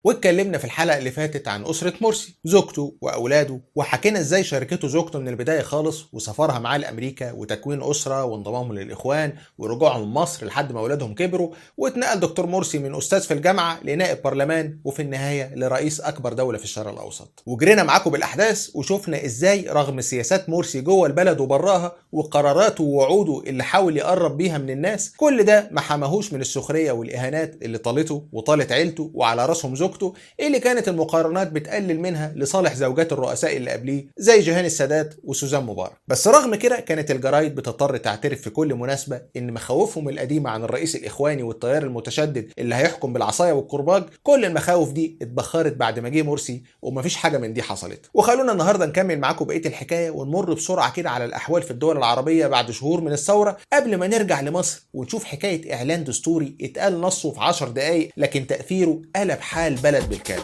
واتكلمنا في الحلقه اللي فاتت عن اسره مرسي زوجته واولاده وحكينا ازاي شاركته زوجته من البدايه خالص وسفرها معاه لامريكا وتكوين اسره وانضمامهم للاخوان ورجوعهم مصر لحد ما اولادهم كبروا واتنقل دكتور مرسي من استاذ في الجامعه لنائب برلمان وفي النهايه لرئيس اكبر دوله في الشرق الاوسط وجرينا معاكم بالاحداث وشفنا ازاي رغم سياسات مرسي جوه البلد وبراها وقراراته ووعوده اللي حاول يقرب بيها من الناس كل ده ما حماهوش من السخريه والاهانات اللي طالته وطالت عيلته وعلى راسهم زوجته اللي كانت المقارنات بتقلل منها لصالح زوجات الرؤساء اللي قبليه زي جيهان السادات وسوزان مبارك بس رغم كده كانت الجرايد بتضطر تعترف في كل مناسبه ان مخاوفهم القديمه عن الرئيس الاخواني والتيار المتشدد اللي هيحكم بالعصايه والكرباج كل المخاوف دي اتبخرت بعد ما جه مرسي ومفيش حاجه من دي حصلت وخلونا النهارده نكمل معاكم بقيه الحكايه ونمر بسرعه كده على الاحوال في الدول العربيه بعد شهور من الثوره قبل ما نرجع لمصر ونشوف حكايه اعلان دستوري اتقال نصه في 10 دقائق لكن تاثيره قلب حال بلد بالكامل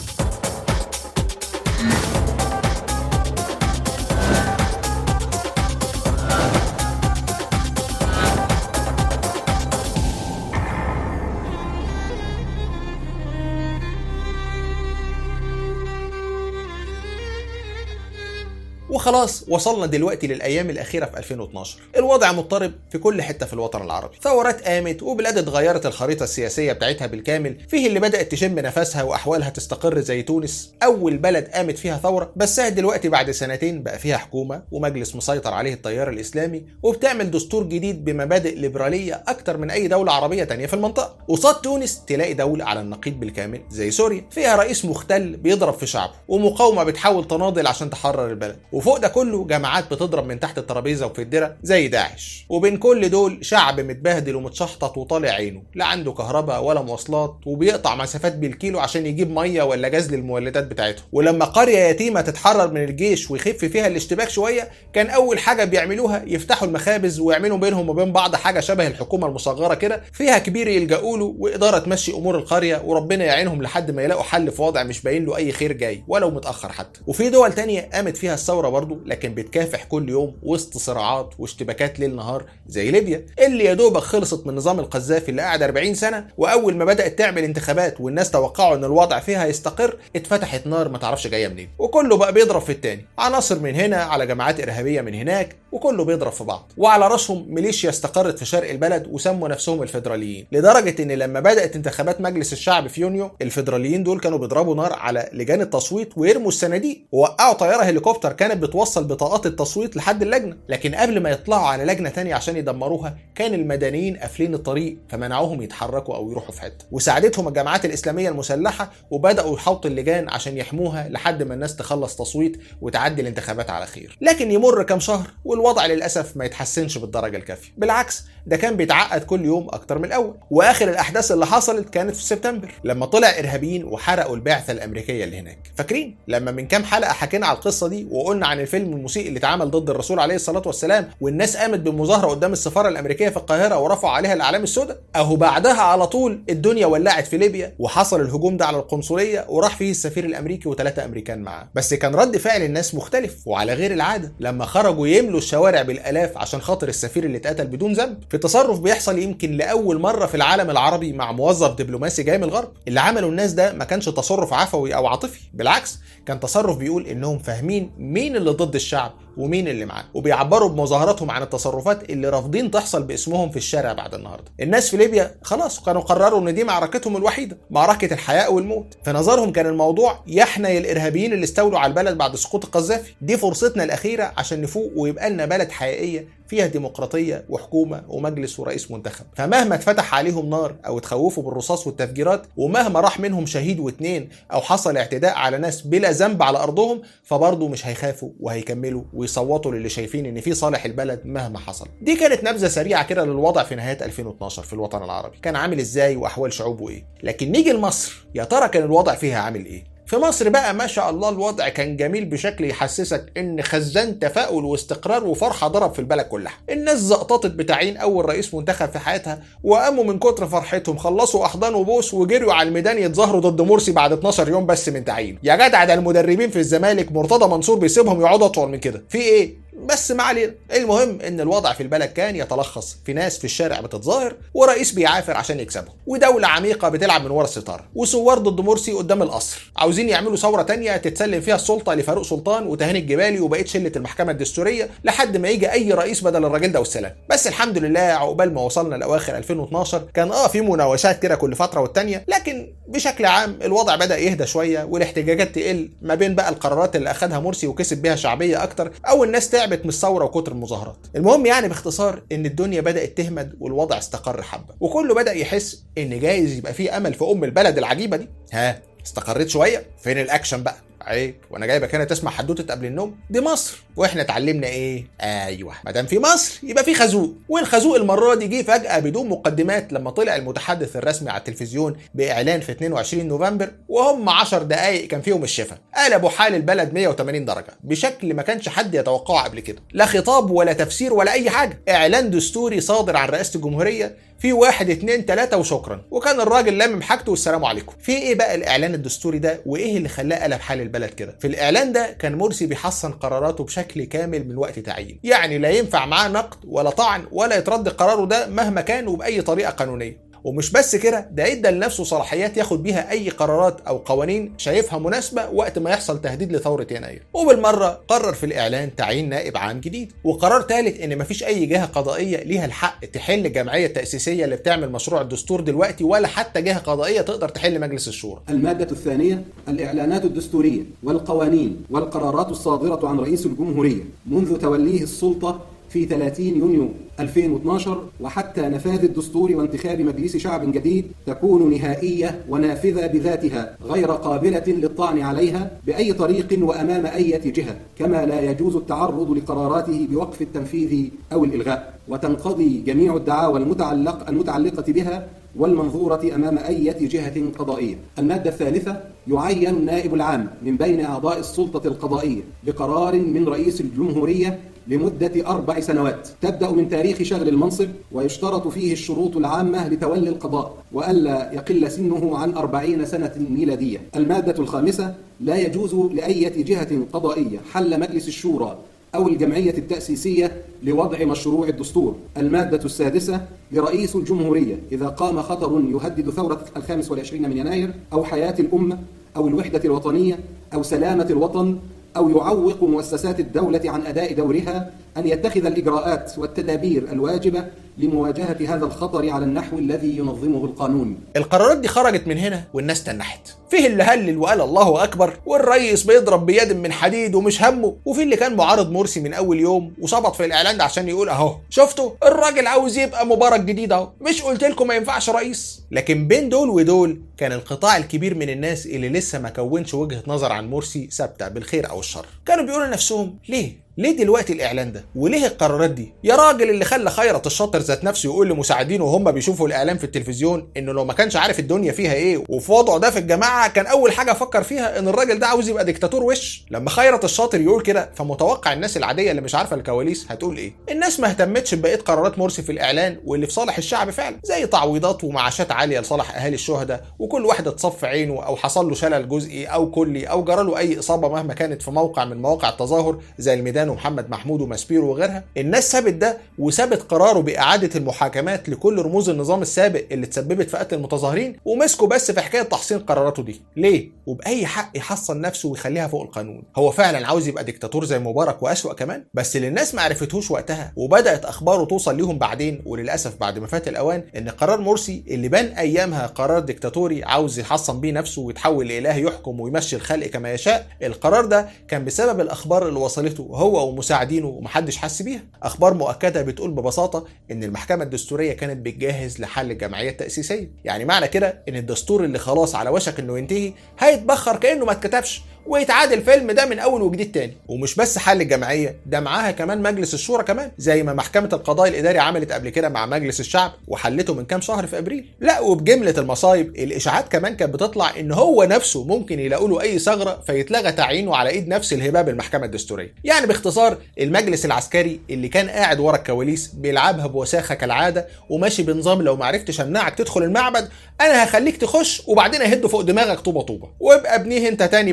وخلاص وصلنا دلوقتي للايام الاخيره في 2012 الوضع مضطرب في كل حته في الوطن العربي ثورات قامت وبلاد اتغيرت الخريطه السياسيه بتاعتها بالكامل فيه اللي بدات تشم نفسها واحوالها تستقر زي تونس اول بلد قامت فيها ثوره بس دلوقتي بعد سنتين بقى فيها حكومه ومجلس مسيطر عليه التيار الاسلامي وبتعمل دستور جديد بمبادئ ليبراليه اكتر من اي دوله عربيه تانية في المنطقه قصاد تونس تلاقي دوله على النقيض بالكامل زي سوريا فيها رئيس مختل بيضرب في شعبه ومقاومه بتحاول تناضل عشان تحرر البلد وفوق ده كله جماعات بتضرب من تحت الترابيزه وفي الدرة زي داعش وبين كل دول شعب متبهدل ومتشحطط وطالع عينه لا عنده كهرباء ولا مواصلات وبيقطع مسافات بالكيلو عشان يجيب ميه ولا جاز للمولدات بتاعته ولما قريه يتيمه تتحرر من الجيش ويخف فيها الاشتباك شويه كان اول حاجه بيعملوها يفتحوا المخابز ويعملوا بينهم وبين بعض حاجه شبه الحكومه المصغره كده فيها كبير يلجأوا له واداره تمشي امور القريه وربنا يعينهم لحد ما يلاقوا حل في وضع مش باين له اي خير جاي ولو متاخر حتى وفي دول تانية قامت فيها الثوره برضه لكن بتكافح كل يوم وسط صراعات واشتباكات ليل نهار زي ليبيا اللي يا دوبك خلصت من نظام القذافي اللي قعد 40 سنه واول ما بدات تعمل انتخابات والناس توقعوا ان الوضع فيها يستقر اتفتحت نار ما تعرفش جايه منين وكله بقى بيضرب في التاني عناصر من هنا على جماعات ارهابيه من هناك وكله بيضرب في بعض وعلى راسهم ميليشيا استقرت في شرق البلد وسموا نفسهم الفيدراليين لدرجه ان لما بدات انتخابات مجلس الشعب في يونيو الفيدراليين دول كانوا بيضربوا نار على لجان التصويت ويرموا الصناديق ووقعوا طياره هليكوبتر كانت بتوصل بطاقات التصويت لحد اللجنه لكن قبل ما يطلعوا على لجنه تانية عشان يدمروها كان المدنيين قافلين الطريق فمنعوهم يتحركوا او يروحوا في حته وساعدتهم الجماعات الاسلاميه المسلحه وبداوا يحوطوا اللجان عشان يحموها لحد ما الناس تخلص تصويت وتعدي الانتخابات على خير لكن يمر كام شهر والوضع للاسف ما يتحسنش بالدرجه الكافيه بالعكس ده كان بيتعقد كل يوم اكتر من الاول واخر الاحداث اللي حصلت كانت في سبتمبر لما طلع ارهابيين وحرقوا البعثه الامريكيه اللي هناك فاكرين لما من كام حلقه حكينا على القصه دي وقلنا عن الفيلم المسيء اللي اتعمل ضد الرسول عليه الصلاه والسلام والناس قامت بمظاهره قدام السفاره الامريكيه في القاهره ورفعوا عليها الاعلام السوداء اهو بعدها على طول الدنيا ولعت في ليبيا وحصل الهجوم ده على القنصليه وراح فيه السفير الامريكي وثلاثه امريكان معاه بس كان رد فعل الناس مختلف وعلى غير العاده لما خرجوا يملوا الشوارع بالالاف عشان خاطر السفير اللي اتقتل بدون ذنب في تصرف بيحصل يمكن لاول مره في العالم العربي مع موظف دبلوماسي جاي من الغرب اللي عمله الناس ده ما كانش تصرف عفوي او عاطفي بالعكس كان تصرف بيقول انهم فاهمين مين اللي ضد الشعب ومين اللي معاه وبيعبروا بمظاهراتهم عن التصرفات اللي رافضين تحصل باسمهم في الشارع بعد النهارده الناس في ليبيا خلاص كانوا قرروا ان دي معركتهم الوحيده معركه الحياه والموت في نظرهم كان الموضوع يحني الارهابيين اللي استولوا على البلد بعد سقوط القذافي دي فرصتنا الاخيره عشان نفوق ويبقى لنا بلد حقيقيه فيها ديمقراطيه وحكومه ومجلس ورئيس منتخب فمهما اتفتح عليهم نار او اتخوفوا بالرصاص والتفجيرات ومهما راح منهم شهيد واتنين او حصل اعتداء على ناس بلا ذنب على ارضهم فبرضه مش هيخافوا وهيكملوا ويصوتوا للي شايفين ان في صالح البلد مهما حصل دي كانت نبذه سريعه كده للوضع في نهايه 2012 في الوطن العربي كان عامل ازاي واحوال شعوبه ايه لكن نيجي لمصر يا ترى كان الوضع فيها عامل ايه في مصر بقى ما شاء الله الوضع كان جميل بشكل يحسسك ان خزان تفاؤل واستقرار وفرحه ضرب في البلد كلها الناس زقططت بتعيين اول رئيس منتخب في حياتها وقاموا من كتر فرحتهم خلصوا احضان وبوس وجريوا على الميدان يتظاهروا ضد مرسي بعد 12 يوم بس من تعيين يا جدع ده المدربين في الزمالك مرتضى منصور بيسيبهم يقعدوا اطول من كده في ايه بس ما علينا المهم ان الوضع في البلد كان يتلخص في ناس في الشارع بتتظاهر ورئيس بيعافر عشان يكسبهم ودولة عميقة بتلعب من ورا الستارة وثوار ضد مرسي قدام القصر عاوزين يعملوا ثورة تانية تتسلم فيها السلطة لفاروق سلطان وتهاني الجبالي وبقية شلة المحكمة الدستورية لحد ما يجي اي رئيس بدل الراجل ده والسلام بس الحمد لله عقبال ما وصلنا لاواخر 2012 كان اه في مناوشات كده كل فترة والتانية لكن بشكل عام الوضع بدأ يهدى شوية والاحتجاجات تقل ما بين بقى القرارات اللي اخدها مرسي وكسب بيها شعبية اكتر او الناس تعبت من الثورة وكتر المظاهرات المهم يعني باختصار ان الدنيا بدأت تهمد والوضع استقر حبة وكله بدأ يحس ان جايز يبقى فيه امل في ام البلد العجيبة دي ها استقريت شوية فين الاكشن بقى عيب وانا جايبك هنا تسمع حدوته قبل النوم دي مصر واحنا اتعلمنا ايه ايوه ما دام في مصر يبقى في خازوق والخازوق المره دي جه فجاه بدون مقدمات لما طلع المتحدث الرسمي على التلفزيون باعلان في 22 نوفمبر وهم 10 دقائق كان فيهم الشفا قلبوا حال البلد 180 درجه بشكل ما كانش حد يتوقعه قبل كده لا خطاب ولا تفسير ولا اي حاجه اعلان دستوري صادر عن رئاسه الجمهوريه في واحد اتنين تلاتة وشكرا وكان الراجل لامم حاجته والسلام عليكم في ايه بقى الاعلان الدستوري ده وايه اللي خلاه قلب حال البلد كده في الاعلان ده كان مرسي بيحسن قراراته بشكل كامل من وقت تعيين يعني لا ينفع معاه نقد ولا طعن ولا يترد قراره ده مهما كان وباي طريقه قانونيه ومش بس كده ده ادى لنفسه صلاحيات ياخد بيها اي قرارات او قوانين شايفها مناسبه وقت ما يحصل تهديد لثوره يناير وبالمره قرر في الاعلان تعيين نائب عام جديد وقرار ثالث ان مفيش اي جهه قضائيه ليها الحق تحل الجمعيه التاسيسيه اللي بتعمل مشروع الدستور دلوقتي ولا حتى جهه قضائيه تقدر تحل مجلس الشورى المادة الثانية الإعلانات الدستورية والقوانين والقرارات الصادرة عن رئيس الجمهورية منذ توليه السلطة في 30 يونيو 2012 وحتى نفاذ الدستور وانتخاب مجلس شعب جديد تكون نهائية ونافذة بذاتها غير قابلة للطعن عليها بأي طريق وأمام أي جهة كما لا يجوز التعرض لقراراته بوقف التنفيذ أو الإلغاء وتنقضي جميع الدعاوى المتعلق المتعلقة بها والمنظورة أمام أي جهة قضائية المادة الثالثة يعين النائب العام من بين أعضاء السلطة القضائية بقرار من رئيس الجمهورية لمدة أربع سنوات تبدأ من تاريخ شغل المنصب ويشترط فيه الشروط العامة لتولي القضاء وألا يقل سنه عن أربعين سنة ميلادية المادة الخامسة لا يجوز لأي جهة قضائية حل مجلس الشورى أو الجمعية التأسيسية لوضع مشروع الدستور المادة السادسة لرئيس الجمهورية إذا قام خطر يهدد ثورة الخامس والعشرين من يناير أو حياة الأمة أو الوحدة الوطنية أو سلامة الوطن أو يعوق مؤسسات الدولة عن أداء دورها أن يتخذ الإجراءات والتدابير الواجبة لمواجهة هذا الخطر على النحو الذي ينظمه القانون القرارات دي خرجت من هنا والناس تنحت فيه اللي هلل وقال الله اكبر والرئيس بيضرب بيد من حديد ومش همه وفي اللي كان معارض مرسي من اول يوم وصبط في الاعلان ده عشان يقول اهو شفتوا الراجل عاوز يبقى مبارك جديد اهو مش قلت لكم ما ينفعش رئيس لكن بين دول ودول كان القطاع الكبير من الناس اللي لسه ما كونش وجهه نظر عن مرسي ثابته بالخير او الشر كانوا بيقولوا لنفسهم ليه ليه دلوقتي الاعلان ده وليه القرارات دي يا راجل اللي خلى خيرت الشاطر ذات نفسه يقول لمساعدينه وهم بيشوفوا الاعلان في التلفزيون انه لو ما كانش عارف الدنيا فيها ايه وفي وضعه ده في الجماعه كان اول حاجه فكر فيها ان الراجل ده عاوز يبقى ديكتاتور وش لما خيرت الشاطر يقول كده فمتوقع الناس العاديه اللي مش عارفه الكواليس هتقول ايه الناس ما اهتمتش ببقيه قرارات مرسي في الاعلان واللي في صالح الشعب فعلا زي تعويضات ومعاشات عاليه لصالح اهالي الشهداء وكل واحد اتصف عينه او حصل له شلل جزئي او كلي او جرى له اي اصابه مهما كانت في موقع من مواقع التظاهر زي الميدان ومحمد محمود وماسبيرو وغيرها الناس سابت ده وسابت قراره باعاده المحاكمات لكل رموز النظام السابق اللي تسببت في قتل المتظاهرين ومسكوا بس في حكايه تحصين قراراته دي ليه وباي حق يحصن نفسه ويخليها فوق القانون هو فعلا عاوز يبقى ديكتاتور زي مبارك واسوا كمان بس اللي الناس ما عرفتهوش وقتها وبدات اخباره توصل ليهم بعدين وللاسف بعد ما فات الاوان ان قرار مرسي اللي بان ايامها قرار ديكتاتوري عاوز يحصن بيه نفسه ويتحول لاله يحكم ويمشي الخلق كما يشاء القرار ده كان بسبب الاخبار اللي وصلته هو ومساعدينه ومحدش حس بيها اخبار مؤكده بتقول ببساطه ان المحكمه الدستوريه كانت بتجهز لحل الجمعيه التاسيسيه يعني معنى كده ان الدستور اللي خلاص على وشك انه ينتهي هيتبخر كانه ما اتكتبش ويتعاد الفيلم ده من اول وجديد تاني ومش بس حل الجمعيه ده معاها كمان مجلس الشورى كمان زي ما محكمه القضاء الاداري عملت قبل كده مع مجلس الشعب وحلته من كام شهر في ابريل لا وبجمله المصايب الاشاعات كمان كانت بتطلع ان هو نفسه ممكن يلاقوا له اي ثغره فيتلغى تعيينه على ايد نفس الهباب المحكمه الدستوريه يعني باختصار المجلس العسكري اللي كان قاعد ورا الكواليس بيلعبها بوساخه كالعاده وماشي بنظام لو ما عرفتش امنعك تدخل المعبد انا هخليك تخش وبعدين اهده فوق دماغك طوبه طوبه وابقى ابنيه انت تاني بقى على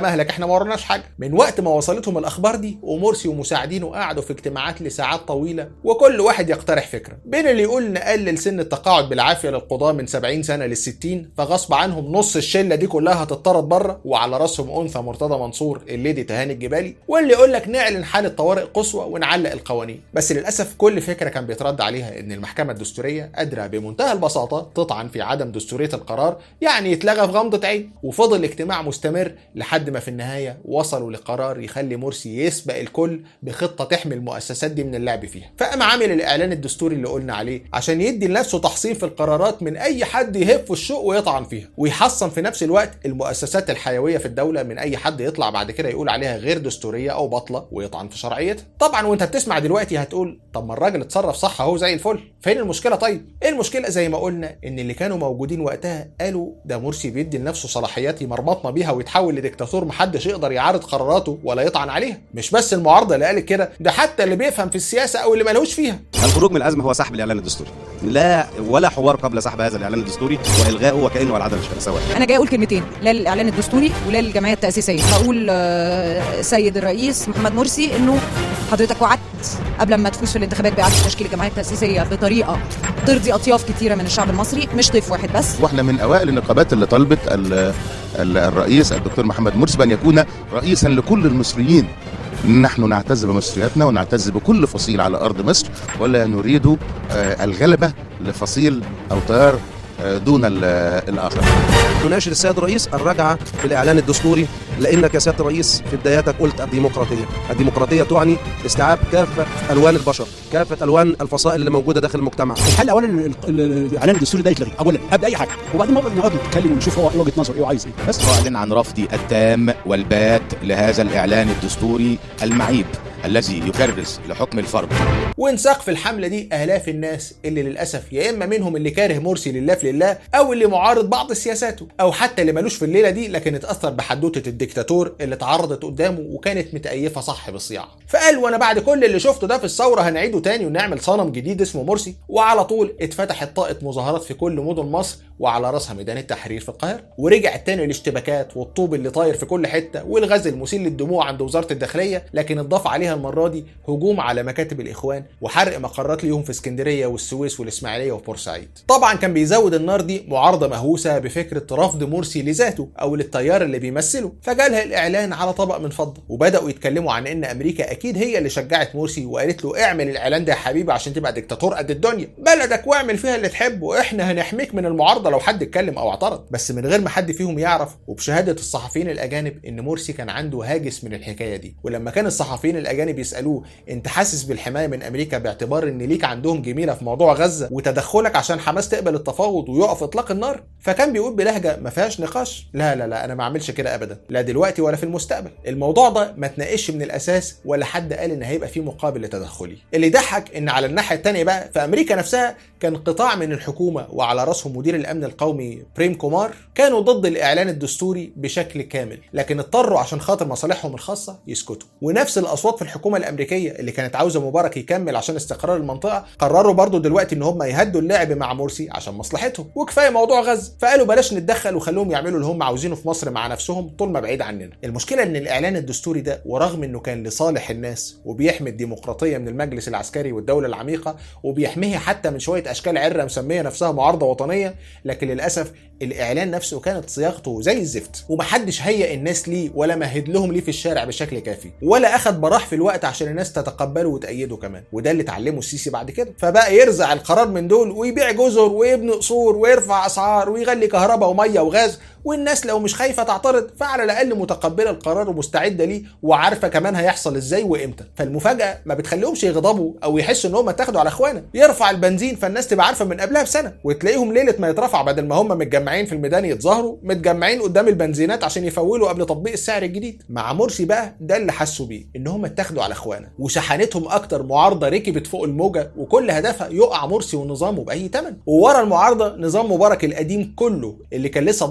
مهلك احنا ما ورناش حاجه من وقت ما وصلتهم الاخبار دي ومرسي ومساعدينه قعدوا في اجتماعات لساعات طويله وكل واحد يقترح فكره بين اللي يقول نقلل سن التقاعد بالعافيه للقضاه من 70 سنه لل 60 فغصب عنهم نص الشله دي كلها هتطرد بره وعلى راسهم انثى مرتضى منصور الليدي تهاني الجبالي واللي يقول لك نعلن حاله طوارئ قصوى ونعلق القوانين بس للاسف كل فكره كان بيترد عليها ان المحكمه الدستوريه قادره بمنتهى البساطه تطعن في عدم دستوريه القرار يعني يتلغى في غمضه عين وفضل الاجتماع مستمر لحد ما في النهايه وصلوا لقرار يخلي مرسي يسبق الكل بخطه تحمي المؤسسات دي من اللعب فيها فقام عامل الاعلان الدستوري اللي قلنا عليه عشان يدي لنفسه تحصين في القرارات من اي حد يهف الشوق ويطعن فيها ويحصن في نفس الوقت المؤسسات الحيويه في الدوله من اي حد يطلع بعد كده يقول عليها غير دستوريه او باطله ويطعن في شرعيتها طبعا وانت بتسمع دلوقتي هتقول طب ما الراجل اتصرف صح اهو زي الفل فين المشكله طيب ايه المشكله زي ما قلنا ان اللي كانوا موجودين وقتها قالوا ده مرسي بيدي لنفسه صلاحيات يمرمطنا بيها ويتحول لديكتاتور محدش يقدر يعارض قراراته ولا يطعن عليها مش بس المعارضه اللي قالت كده ده حتى اللي بيفهم في السياسه او اللي ملهوش فيها الخروج من الازمه هو سحب الاعلان الدستوري لا ولا حوار قبل سحب هذا الاعلان الدستوري والغائه وكانه والعدم سواء انا جاي اقول كلمتين لا للاعلان الدستوري ولا للجمعيه التاسيسيه هقول آه، سيد الرئيس محمد مرسي انه حضرتك وعدت قبل ما تفوز في الانتخابات باعاده تشكيل الجمعيه التاسيسيه بطريقه ترضي اطياف كتيره من الشعب المصري مش طيف واحد بس واحنا من اوائل النقابات اللي طلبت ال- ال- الرئيس الدكتور محمد مرسي بان يكون رئيسا لكل المصريين نحن نعتز بمصرياتنا ونعتز بكل فصيل على ارض مصر ولا نريد آه، الغلبه لفصيل او تيار آه، دون ال- الاخر نناشد السيد الرئيس الرجعه في الاعلان الدستوري لانك يا سياده الرئيس في بداياتك قلت الديمقراطيه، الديمقراطيه تعني استيعاب كافه الوان البشر، كافه الوان الفصائل اللي موجوده داخل المجتمع. الحل اولا ال- ال- الاعلان الدستوري ده يتلغي اولا قبل اي حاجه وبعدين نقعد نقعد نتكلم ونشوف هو ايه وجهه نظره ايه وعايز ايه بس واعلن عن رفضي التام والبات لهذا الاعلان الدستوري المعيب الذي يكرس لحكم الفرد وانساق في الحملة دي آلاف الناس اللي للأسف يا إما منهم اللي كاره مرسي لله في لله أو اللي معارض بعض سياساته أو حتى اللي ملوش في الليلة دي لكن اتأثر بحدوتة الدكتاتور اللي اتعرضت قدامه وكانت متأيفة صح بالصياعة فقال وأنا بعد كل اللي شفته ده في الثورة هنعيده تاني ونعمل صنم جديد اسمه مرسي وعلى طول اتفتحت طاقة مظاهرات في كل مدن مصر وعلى راسها ميدان التحرير في القاهرة ورجعت تاني الاشتباكات والطوب اللي طاير في كل حتة والغاز المسيل للدموع عند وزارة الداخلية لكن اتضاف عليها المرة دي هجوم على مكاتب الإخوان وحرق مقرات ليهم في اسكندرية والسويس والإسماعيلية وبورسعيد طبعا كان بيزود النار دي معارضة مهووسة بفكرة رفض مرسي لذاته أو للتيار اللي بيمثله فجالها الإعلان على طبق من فضة وبدأوا يتكلموا عن إن أمريكا أكيد هي اللي شجعت مرسي وقالت له اعمل الإعلان ده يا حبيبي عشان تبقى ديكتاتور قد الدنيا بلدك واعمل فيها اللي تحبه احنا هنحميك من المعارضة لو حد اتكلم أو اعترض بس من غير ما حد فيهم يعرف وبشهادة الصحفيين الأجانب إن مرسي كان عنده هاجس من الحكاية دي ولما كان الصحفيين الأجانب يسألوه أنت حاسس بالحماية من أمريكا باعتبار إن ليك عندهم جميلة في موضوع غزة وتدخلك عشان حماس تقبل التفاوض ويقف إطلاق النار فكان بيقول بلهجة ما فيهاش نقاش لا لا لا أنا ما أعملش كده أبدا لا دلوقتي ولا في المستقبل الموضوع ده ما تناقش من الأساس ولا حد قال إن هيبقى فيه مقابل لتدخلي اللي ضحك إن على الناحية التانية بقى في أمريكا نفسها كان قطاع من الحكومة وعلى رأسهم مدير الأمن القومي بريم كومار كانوا ضد الإعلان الدستوري بشكل كامل لكن اضطروا عشان خاطر مصالحهم الخاصة يسكتوا ونفس الأصوات في الحكومة الأمريكية اللي كانت عاوزة مبارك يكمل عشان استقرار المنطقة قرروا برضو دلوقتي إن هم يهدوا اللعب مع مرسي عشان مصلحتهم وكفاية موضوع غزة فقالوا بلاش نتدخل وخلوهم يعملوا اللي هم عاوزينه في مصر مع نفسهم طول ما بعيد عننا المشكلة إن الإعلان الدستوري ده ورغم إنه كان لصالح الناس وبيحمي الديمقراطية من المجلس العسكري والدولة العميقة وبيحميها حتى من شوية أشكال عرة مسمية نفسها معارضة وطنية لكن للأسف الإعلان نفسه كانت صياغته زي الزفت ومحدش هيأ الناس ليه ولا مهد لهم ليه في الشارع بشكل كافي ولا أخد براح في الوقت عشان الناس تتقبله وتأيده كمان وده اللي اتعلمه السيسي بعد كده فبقى يرزع القرار من دول ويبيع جزر ويبني قصور ويرفع أسعار ويغلي كهرباء ومية وغاز والناس لو مش خايفه تعترض فعلى الاقل متقبله القرار ومستعده ليه وعارفه كمان هيحصل ازاي وامتى فالمفاجاه ما بتخليهمش يغضبوا او يحسوا ان هم اتاخدوا على اخوانا يرفع البنزين فالناس تبقى عارفه من قبلها بسنه وتلاقيهم ليله ما يترفع بدل ما هم متجمعين في الميدان يتظاهروا متجمعين قدام البنزينات عشان يفولوا قبل تطبيق السعر الجديد مع مرسي بقى ده اللي حسوا بيه ان هم اتاخدوا على اخوانا وشحنتهم اكتر معارضه ركبت فوق الموجه وكل هدفها يقع مرسي ونظامه باي ثمن وورا المعارضه نظام مبارك القديم كله اللي كان لسه ضارب جذور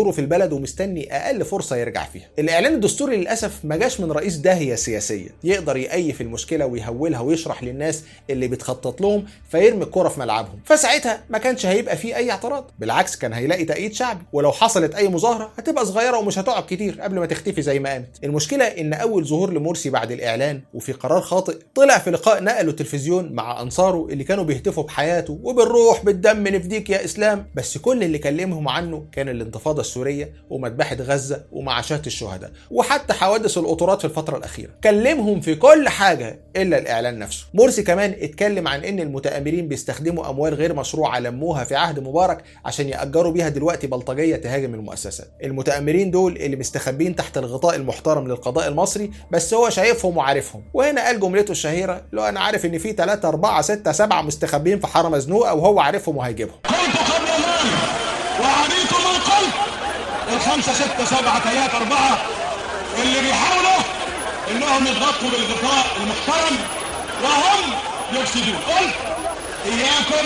حضوره في البلد ومستني اقل فرصه يرجع فيها الاعلان الدستوري للاسف ما جاش من رئيس داهيه سياسيه يقدر يأيف المشكله ويهولها ويشرح للناس اللي بتخطط لهم فيرمي الكره في ملعبهم فساعتها ما كانش هيبقى فيه اي اعتراض بالعكس كان هيلاقي تأييد شعبي ولو حصلت اي مظاهره هتبقى صغيره ومش هتقعد كتير قبل ما تختفي زي ما قامت المشكله ان اول ظهور لمرسي بعد الاعلان وفي قرار خاطئ طلع في لقاء نقله التلفزيون مع انصاره اللي كانوا بيهتفوا بحياته وبالروح بالدم نفديك يا اسلام بس كل اللي كلمهم عنه كان الانتفاضه السوريه ومذبحه غزه ومعاشات الشهداء وحتى حوادث القطورات في الفتره الاخيره كلمهم في كل حاجه الا الاعلان نفسه مرسي كمان اتكلم عن ان المتآمرين بيستخدموا اموال غير مشروعه لموها في عهد مبارك عشان يأجروا بيها دلوقتي بلطجيه تهاجم المؤسسات المتآمرين دول اللي مستخبين تحت الغطاء المحترم للقضاء المصري بس هو شايفهم وعارفهم وهنا قال جملته الشهيره لو انا عارف ان في 3 4 6 7 مستخبين في حاره مزنوقه وهو عارفهم وهيجيبهم قلت قبل المال وعليكم ما قلت الخمسة ستة سبعة ثلاثة أربعة اللي بيحاولوا إنهم يضغطوا بالغطاء المحترم وهم يفسدون قلت إياكم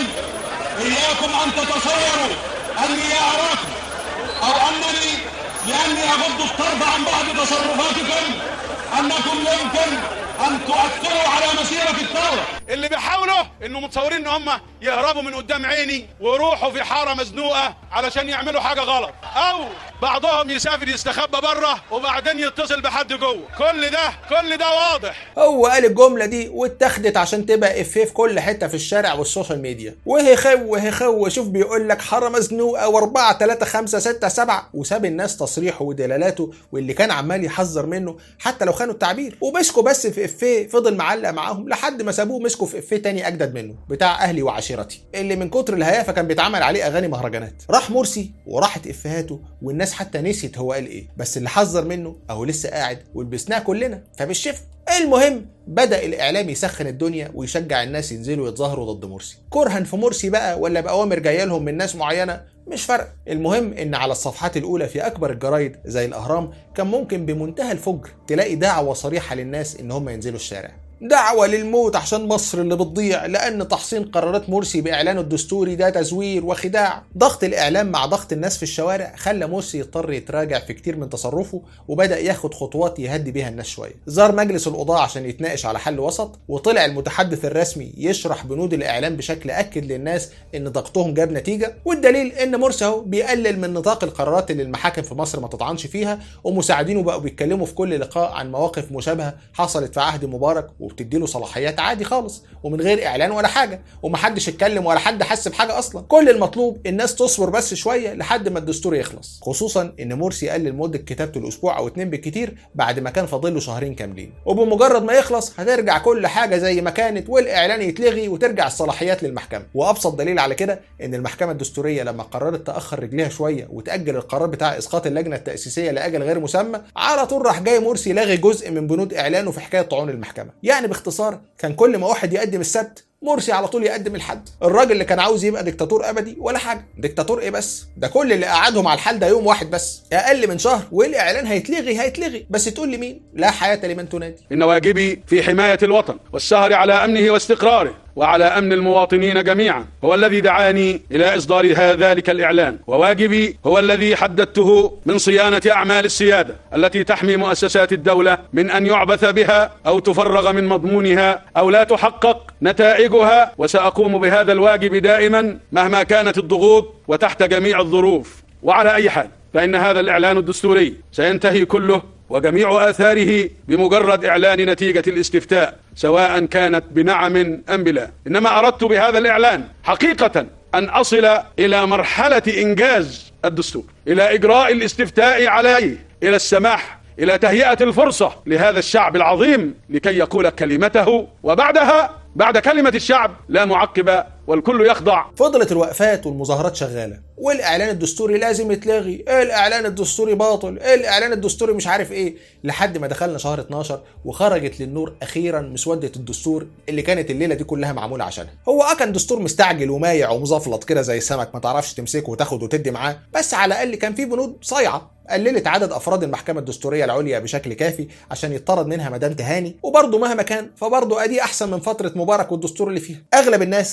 إياكم أن تتصوروا أني أراكم أو أنني لأني أغض الطرف عن بعض تصرفاتكم أنكم يمكن أن تؤثروا على مسيرة الثورة اللي بيحاولوا إنه متصورين إن هم يهربوا من قدام عيني ويروحوا في حارة مزنوقة علشان يعملوا حاجة غلط أو بعضهم يسافر يستخبى بره وبعدين يتصل بحد جوه كل ده كل ده واضح هو قال الجملة دي واتاخدت عشان تبقى افيه في كل حتة في الشارع والسوشيال ميديا وهخو هخو شوف بيقول لك حارة مزنوقة واربعة تلاتة خمسة ستة سبعة وساب الناس تصريحه ودلالاته واللي كان عمال يحذر منه حتى لو خانوا التعبير ومسكوا بس في افيه فضل معلق معاهم لحد ما سابوه مسكوا في افيه تاني اجدد منه بتاع اهلي وعشيرتي اللي من كتر الهيافة كان بيتعمل عليه اغاني مهرجانات راح مرسي وراحت افيهاته والناس حتى نسيت هو قال ايه بس اللي حذر منه اهو لسه قاعد ولبسناه كلنا فبالشفت المهم بدأ الإعلام يسخن الدنيا ويشجع الناس ينزلوا يتظاهروا ضد مرسي كرها في مرسي بقى ولا بأوامر جاية لهم من ناس معينة مش فارقة المهم إن على الصفحات الأولى في أكبر الجرايد زي الأهرام كان ممكن بمنتهى الفجر تلاقي دعوة صريحة للناس إن هم ينزلوا الشارع دعوة للموت عشان مصر اللي بتضيع لأن تحصين قرارات مرسي بإعلانه الدستوري ده تزوير وخداع ضغط الإعلام مع ضغط الناس في الشوارع خلى مرسي يضطر يتراجع في كتير من تصرفه وبدأ ياخد خطوات يهدي بيها الناس شوية زار مجلس القضاء عشان يتناقش على حل وسط وطلع المتحدث الرسمي يشرح بنود الإعلام بشكل أكد للناس إن ضغطهم جاب نتيجة والدليل إن مرسي أهو بيقلل من نطاق القرارات اللي المحاكم في مصر ما تطعنش فيها ومساعدينه بقوا بيتكلموا في كل لقاء عن مواقف مشابهة حصلت في عهد مبارك وبتديله صلاحيات عادي خالص ومن غير اعلان ولا حاجه ومحدش اتكلم ولا حد حس بحاجه اصلا كل المطلوب الناس تصبر بس شويه لحد ما الدستور يخلص خصوصا ان مرسي قلل مده كتابته الاسبوع او اتنين بالكتير بعد ما كان فاضل له شهرين كاملين وبمجرد ما يخلص هترجع كل حاجه زي ما كانت والاعلان يتلغي وترجع الصلاحيات للمحكمه وابسط دليل على كده ان المحكمه الدستوريه لما قررت تاخر رجليها شويه وتاجل القرار بتاع اسقاط اللجنه التاسيسيه لاجل غير مسمى على طول راح جاي مرسي لاغي جزء من بنود اعلانه في حكايه طعون المحكمه يعني باختصار كان كل ما واحد يقدم السبت مرسي على طول يقدم الحد الراجل اللي كان عاوز يبقى ديكتاتور ابدي ولا حاجه ديكتاتور ايه بس ده كل اللي قعدهم على الحال ده يوم واحد بس اقل من شهر والاعلان هيتلغي هيتلغي بس تقول لي مين لا حياه لمن تنادي إن واجبي في حماية الوطن والسهر على أمنه واستقراره وعلى أمن المواطنين جميعا هو الذي دعاني إلى إصدار ها- ذلك الإعلان وواجبي هو الذي حددته من صيانة أعمال السيادة التي تحمي مؤسسات الدولة من أن يعبث بها أو تفرغ من مضمونها أو لا تحقق نتائجها وسأقوم بهذا الواجب دائما مهما كانت الضغوط وتحت جميع الظروف وعلى أي حال فإن هذا الإعلان الدستوري سينتهي كله وجميع آثاره بمجرد إعلان نتيجة الاستفتاء سواء كانت بنعم أم بلا إنما أردت بهذا الإعلان حقيقة أن أصل إلى مرحلة إنجاز الدستور إلى إجراء الاستفتاء عليه إلى السماح إلى تهيئة الفرصة لهذا الشعب العظيم لكي يقول كلمته وبعدها بعد كلمة الشعب لا معقب والكل يخضع فضلت الوقفات والمظاهرات شغاله والاعلان الدستوري لازم يتلغي إيه الاعلان الدستوري باطل إيه الاعلان الدستوري مش عارف ايه لحد ما دخلنا شهر 12 وخرجت للنور اخيرا مسوده الدستور اللي كانت الليله دي كلها معموله عشانها هو اه كان دستور مستعجل ومايع ومزفلط كده زي السمك ما تعرفش تمسكه وتاخد وتدي معاه بس على الاقل كان فيه بنود صايعه قللت عدد افراد المحكمه الدستوريه العليا بشكل كافي عشان يطرد منها مدام تهاني وبرضه مهما كان فبرضه ادي احسن من فتره مبارك والدستور اللي فيها اغلب الناس فرحت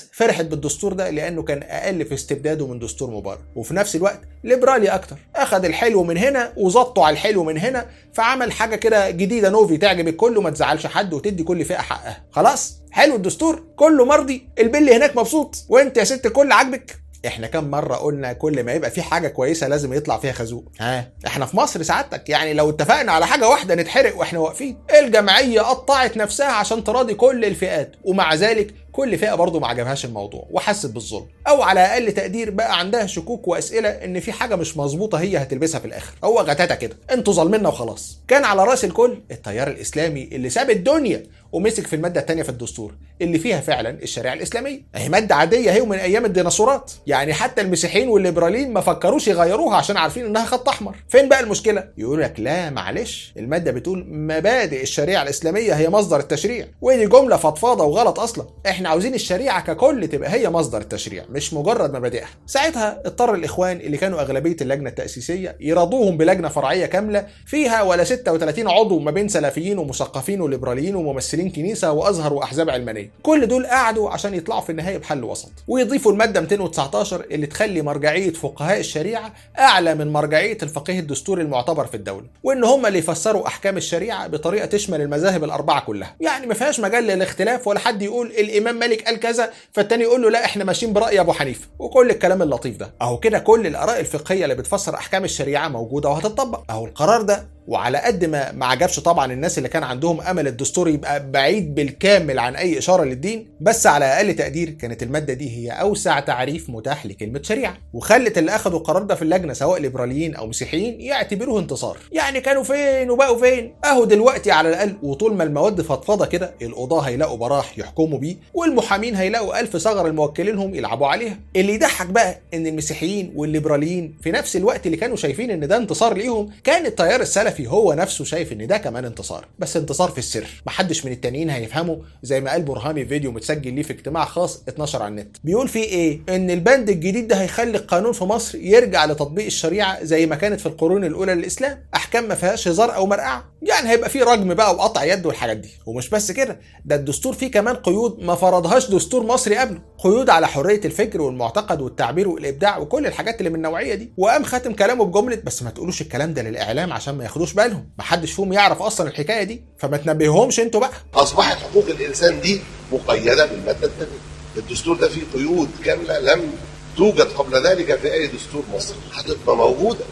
سمحت بالدستور ده لانه كان اقل في استبداده من دستور مبارك وفي نفس الوقت ليبرالي اكتر اخذ الحلو من هنا وظبطه على الحلو من هنا فعمل حاجه كده جديده نوفي تعجب الكل وما تزعلش حد وتدي كل فئه حقها خلاص حلو الدستور كله مرضي البل هناك مبسوط وانت يا ست الكل عاجبك احنا كم مره قلنا كل ما يبقى في حاجه كويسه لازم يطلع فيها خازوق ها احنا في مصر سعادتك يعني لو اتفقنا على حاجه واحده نتحرق واحنا واقفين الجمعيه قطعت نفسها عشان تراضي كل الفئات ومع ذلك كل فئه برضه ما عجبهاش الموضوع وحست بالظلم او على اقل تقدير بقى عندها شكوك واسئله ان في حاجه مش مظبوطه هي هتلبسها في الاخر هو غتاته كده انتوا ظالميننا وخلاص كان على راس الكل التيار الاسلامي اللي ساب الدنيا ومسك في الماده الثانيه في الدستور اللي فيها فعلا الشريعه الاسلاميه اهي ماده عاديه هي من ايام الديناصورات يعني حتى المسيحيين والليبراليين ما فكروش يغيروها عشان عارفين انها خط احمر فين بقى المشكله يقول لك لا معلش الماده بتقول مبادئ الشريعه الاسلاميه هي مصدر التشريع ودي جمله فضفاضه وغلط اصلا احنا عاوزين الشريعه ككل تبقى هي مصدر التشريع مش مجرد مبادئها ساعتها اضطر الاخوان اللي كانوا اغلبيه اللجنه التاسيسيه يرضوهم بلجنه فرعيه كامله فيها ولا 36 عضو ما بين سلفيين ومثقفين وليبراليين وممثلين كنيسه وازهر واحزاب علمانيه كل دول قعدوا عشان يطلعوا في النهايه بحل وسط ويضيفوا الماده 219 اللي تخلي مرجعيه فقهاء الشريعه اعلى من مرجعيه الفقيه الدستوري المعتبر في الدوله وان هم اللي يفسروا احكام الشريعه بطريقه تشمل المذاهب الاربعه كلها يعني ما فيهاش مجال للاختلاف ولا حد يقول الامام مالك قال كذا فالتاني يقول له لا احنا ماشيين براي ابو حنيفه وكل الكلام اللطيف ده اهو كده كل الاراء الفقهيه اللي بتفسر احكام الشريعه موجوده وهتطبق اهو القرار ده وعلى قد ما ما عجبش طبعا الناس اللي كان عندهم امل الدستور يبقى بعيد بالكامل عن اي اشاره للدين بس على اقل تقدير كانت الماده دي هي اوسع تعريف متاح لكلمه شريعه وخلت اللي اخذوا القرار ده في اللجنه سواء ليبراليين او مسيحيين يعتبروه انتصار يعني كانوا فين وبقوا فين اهو دلوقتي على الاقل وطول ما المواد فضفضه كده القضاه هيلاقوا براح يحكموا بيه والمحامين هيلاقوا الف ثغره لموكلينهم يلعبوا عليها اللي يضحك بقى ان المسيحيين والليبراليين في نفس الوقت اللي كانوا شايفين ان ده انتصار ليهم كان التيار السلفي هو نفسه شايف ان ده كمان انتصار بس انتصار في السر محدش من التانيين هيفهمه زي ما قال برهامي في فيديو متسجل ليه في اجتماع خاص اتنشر على النت بيقول فيه ايه ان البند الجديد ده هيخلي القانون في مصر يرجع لتطبيق الشريعه زي ما كانت في القرون الاولى للاسلام احكام ما فيهاش هزار او مرقعه يعني هيبقى فيه رجم بقى وقطع يد والحاجات دي ومش بس كده ده الدستور فيه كمان قيود ما فرضهاش دستور مصري قبله قيود على حريه الفكر والمعتقد والتعبير والابداع وكل الحاجات اللي من النوعيه دي وقام خاتم كلامه بجمله بس ما تقولوش الكلام ده للاعلام عشان ما ياخدوش بالهم محدش فيهم يعرف اصلا الحكايه دي فما تنبههمش انتوا بقى اصبحت حقوق الانسان دي مقيده بالماده الثانيه الدستور ده فيه قيود كامله لم توجد قبل ذلك في اي دستور مصري هتبقى موجوده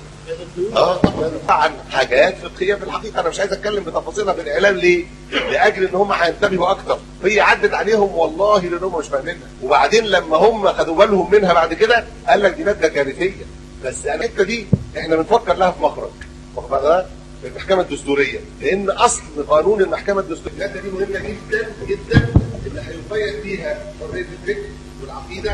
اه طبعا حاجات فقهيه في الحقيقه انا مش عايز اتكلم بتفاصيلها في الاعلام ليه؟ لاجل ان هم هينتبهوا اكتر هي عدت عليهم والله لان هم مش فاهمينها وبعدين لما هم خدوا بالهم منها بعد كده قال لك دي ماده كارثيه بس الحته دي احنا بنفكر لها في مخرج واخد بالك؟ في المحكمه الدستوريه لان اصل قانون المحكمه الدستوريه الماده دي مهمه جدا جدا اللي هيقيد فيها حريه الفكر والعقيده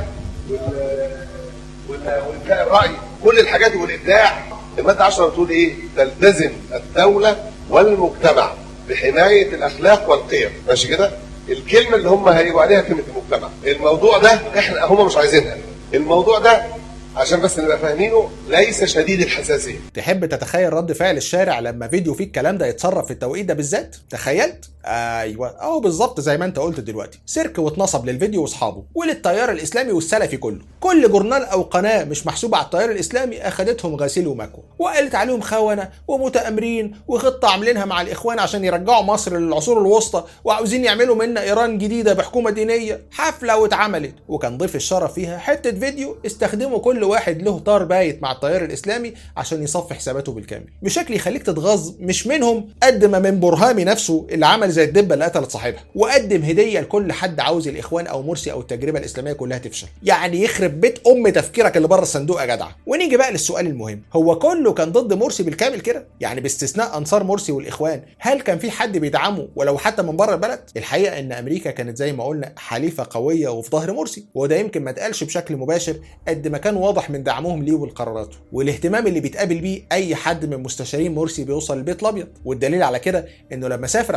وال والابداع الراي كل الحاجات والابداع الماده 10 بتقول ايه؟ تلتزم الدوله والمجتمع بحمايه الاخلاق والقيم ماشي كده؟ الكلمه اللي هم هيبقوا عليها كلمه المجتمع الموضوع ده احنا هم مش عايزينها الموضوع ده عشان بس نبقى فاهمينه ليس شديد الحساسيه تحب تتخيل رد فعل الشارع لما فيديو فيه الكلام ده يتصرف في التوقيت ده بالذات تخيلت ايوه اهو بالظبط زي ما انت قلت دلوقتي سيرك واتنصب للفيديو واصحابه وللتيار الاسلامي والسلفي كله كل جورنال او قناه مش محسوبه على التيار الاسلامي اخدتهم غسيل ومكوى وقالت عليهم خونه ومتامرين وخطه عاملينها مع الاخوان عشان يرجعوا مصر للعصور الوسطى وعاوزين يعملوا منا ايران جديده بحكومه دينيه حفله واتعملت وكان ضيف الشرف فيها حته فيديو استخدموا كل واحد له طار بايت مع التيار الاسلامي عشان يصفي حساباته بالكامل بشكل يخليك تتغاظ مش منهم قد ما من برهامي نفسه اللي عمل زي الدبه اللي قتلت صاحبها وقدم هديه لكل حد عاوز الاخوان او مرسي او التجربه الاسلاميه كلها تفشل يعني يخرب بيت ام تفكيرك اللي بره الصندوق يا جدع ونيجي بقى للسؤال المهم هو كله كان ضد مرسي بالكامل كده يعني باستثناء انصار مرسي والاخوان هل كان في حد بيدعمه ولو حتى من بره البلد الحقيقه ان امريكا كانت زي ما قلنا حليفه قويه وفي ظهر مرسي وده يمكن ما اتقالش بشكل مباشر قد ما كان واضح من دعمهم ليه ولقراراته والاهتمام اللي بيتقابل بيه اي حد من مستشارين مرسي بيوصل البيت الابيض والدليل على كده انه لما سافر عصام الحداد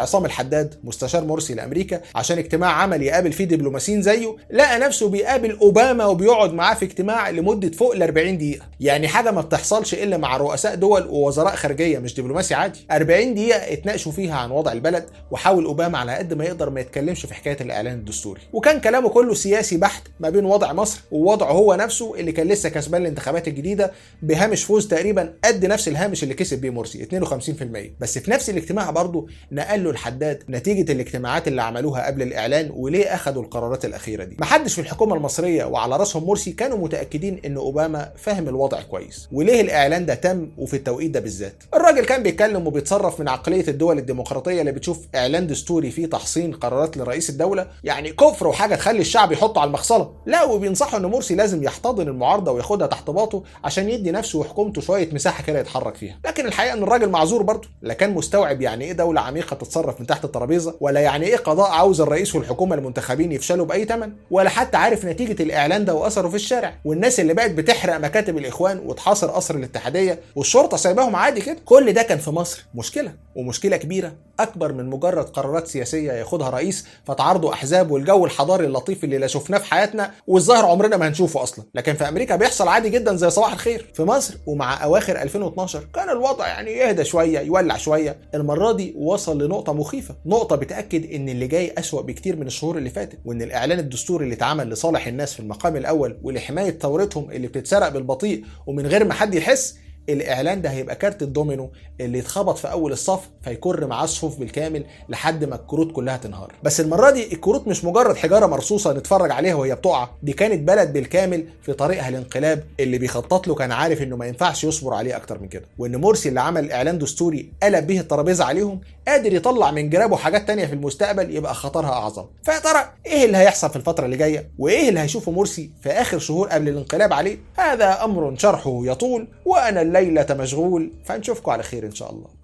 الحداد مستشار مرسي لامريكا عشان اجتماع عمل يقابل فيه دبلوماسيين زيه لقى نفسه بيقابل اوباما وبيقعد معاه في اجتماع لمده فوق ال 40 دقيقه يعني حاجه ما بتحصلش الا مع رؤساء دول ووزراء خارجيه مش دبلوماسي عادي 40 دقيقه اتناقشوا فيها عن وضع البلد وحاول اوباما على قد ما يقدر ما يتكلمش في حكايه الاعلان الدستوري وكان كلامه كله سياسي بحت ما بين وضع مصر ووضعه هو نفسه اللي كان لسه كسبان الانتخابات الجديده بهامش فوز تقريبا قد نفس الهامش اللي كسب بيه مرسي 52% بس في نفس الاجتماع برضه نقل له الحداد نتيجه الاجتماعات اللي عملوها قبل الاعلان وليه اخذوا القرارات الاخيره دي محدش في الحكومه المصريه وعلى راسهم مرسي كانوا متاكدين ان اوباما فاهم الوضع كويس وليه الاعلان ده تم وفي التوقيت ده بالذات الراجل كان بيتكلم وبيتصرف من عقليه الدول الديمقراطيه اللي بتشوف اعلان دستوري فيه تحصين قرارات لرئيس الدوله يعني كفر وحاجه تخلي الشعب يحطه على المغسله لا وبينصحوا ان مرسي لازم يحتضن المعارضه وياخدها تحت باطه عشان يدي نفسه وحكومته شويه مساحه كده يتحرك فيها لكن الحقيقه ان الراجل معذور برضه لا كان مستوعب يعني ايه دوله عميقه تتصرف من تحت الترابيزه ولا يعني ايه قضاء عاوز الرئيس والحكومه المنتخبين يفشلوا باي ثمن ولا حتى عارف نتيجه الاعلان ده واثره في الشارع والناس اللي بقت بتحرق مكاتب الاخوان وتحاصر قصر الاتحاديه والشرطه سايباهم عادي كده كل ده كان في مصر مشكله ومشكله كبيره اكبر من مجرد قرارات سياسيه ياخدها رئيس فتعارضه احزاب والجو الحضاري اللطيف اللي لا شفناه في حياتنا والظاهر عمرنا ما هنشوفه اصلا لكن في امريكا بيحصل عادي جدا زي صباح الخير في مصر ومع اواخر 2012 كان الوضع يعني يهدى شويه يولع شويه المره دي وصل لنقطه مخيفه نقطه بتاكد ان اللي جاي اسوا بكتير من الشهور اللي فاتت وان الاعلان الدستوري اللي اتعمل لصالح الناس في المقام الاول ولحمايه ثورتهم اللي بتتسرق بالبطيء ومن غير ما حد يحس الاعلان ده هيبقى كارت الدومينو اللي يتخبط في اول الصف فيكر معاه الصفوف بالكامل لحد ما الكروت كلها تنهار بس المره دي الكروت مش مجرد حجاره مرصوصه نتفرج عليها وهي بتقع دي كانت بلد بالكامل في طريقها الانقلاب اللي بيخطط له كان عارف انه ما ينفعش يصبر عليه اكتر من كده وان مرسي اللي عمل اعلان دستوري قلب به الترابيزه عليهم قادر يطلع من جرابه حاجات تانية في المستقبل يبقى خطرها اعظم فيا ترى ايه اللي هيحصل في الفتره اللي جايه وايه اللي هيشوفه مرسي في اخر شهور قبل الانقلاب عليه هذا امر شرحه يطول وانا الليله مشغول فنشوفكم على خير ان شاء الله